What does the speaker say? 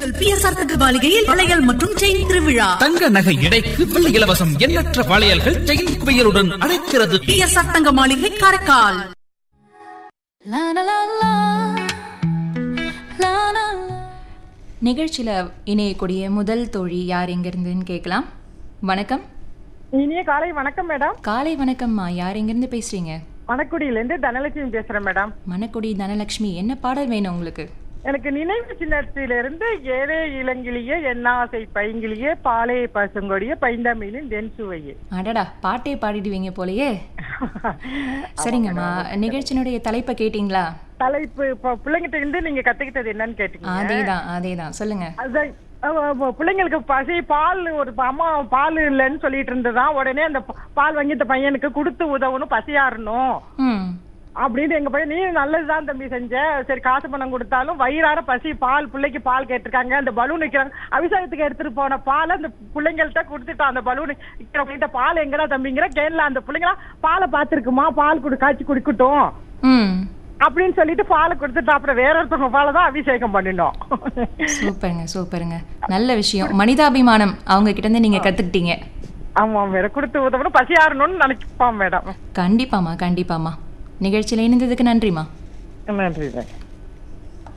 PSR தங்க மாளிகையில் வளையல் மற்றும் செயின் திருவிழா தங்க நகை எடைக்கு வெள்ளி இலவசம் எண்ணற்ற வளையல்கள் செயின் குவியலுடன் அழைக்கிறது பிஎஸ்ஆர் தங்க மாளிகை Karaikal La la la la. La la la. நிகழ்ச்சியில் இணையக்கூடிய முதல் தோழி யார் எங்கேருந்துன்னு கேட்கலாம் வணக்கம் இனிய காலை வணக்கம் மேடம் காலை வணக்கம்மா யார் எங்கேருந்து பேசுகிறீங்க மணக்குடியிலேருந்து தனலட்சுமி பேசுறேன் மேடம் மணக்குடி தனலக்ஷ்மி என்ன பாடல் வேணும் உங்களுக்கு எனக்கு நினைவு சின்னத்திலிருந்து ஏழே இளங்கிலியே என்னாசை பைங்கிலியே பாலே பசுங்கொடிய பைந்தமிழின் தென் சுவையே அடடா பாட்டே பாடிடுவீங்க போலயே சரிங்கம்மா நிகழ்ச்சியினுடைய தலைப்பை கேட்டிங்களா தலைப்பு இப்போ பிள்ளைங்கிட்ட இருந்து நீங்க கத்துக்கிட்டது என்னன்னு கேட்டீங்க அதேதான் அதேதான் சொல்லுங்க அதுதான் அஹ் அஹ் பிள்ளைங்களுக்கு பசி பால் ஒரு ப- அம்மா பால் இல்லைன்னு சொல்லிட்டு இருந்ததுதான் உடனே அந்த ப- பால் வாங்கி இந்த பையனுக்கு கொடுத்து உதவணும் பசியாறணும் ம் அப்படின்னு எங்க பையன் நீ நல்லதுதான் தம்பி செஞ்ச சரி காசு பணம் கொடுத்தாலும் வயிறார பசி பால் பிள்ளைக்கு பால் கேட்டிருக்காங்க அந்த பலூன் வைக்கிறாங்க அபிஷேகத்துக்கு எடுத்துட்டு போன பால் அந்த பிள்ளைங்கள்ட்ட கொடுத்துட்டான் அந்த பலூன் விற்கிறவங்கிட்ட பால் எங்கடா தம்பிங்கிற கேன்ல அந்த பிள்ளைங்களா பாலை பார்த்துருக்குமா பால் குடி காய்ச்சி குடிக்கட்டும் ம் அப்படின்னு சொல்லிட்டு பாலை கொடுத்துட்டு அப்புறம் வேற ஒருத்தவங்க பாலை தான் அபிஷேகம் பண்ணினோம் சூப்பருங்க சூப்பருங்க நல்ல விஷயம் மனிதாபிமானம் அவங்க கிட்ட இருந்து நீங்க கத்துக்கிட்டீங்க ஆமா மேடம் கொடுத்து உதவணும் பசியாறணும்னு நினைப்பான் மேடம் கண்டிப்பாம்மா கண்டிப்பாம்மா நிகழ்ச்சியில் இணைந்ததுக்கு நன்றிம்மா நன்றி மேடம்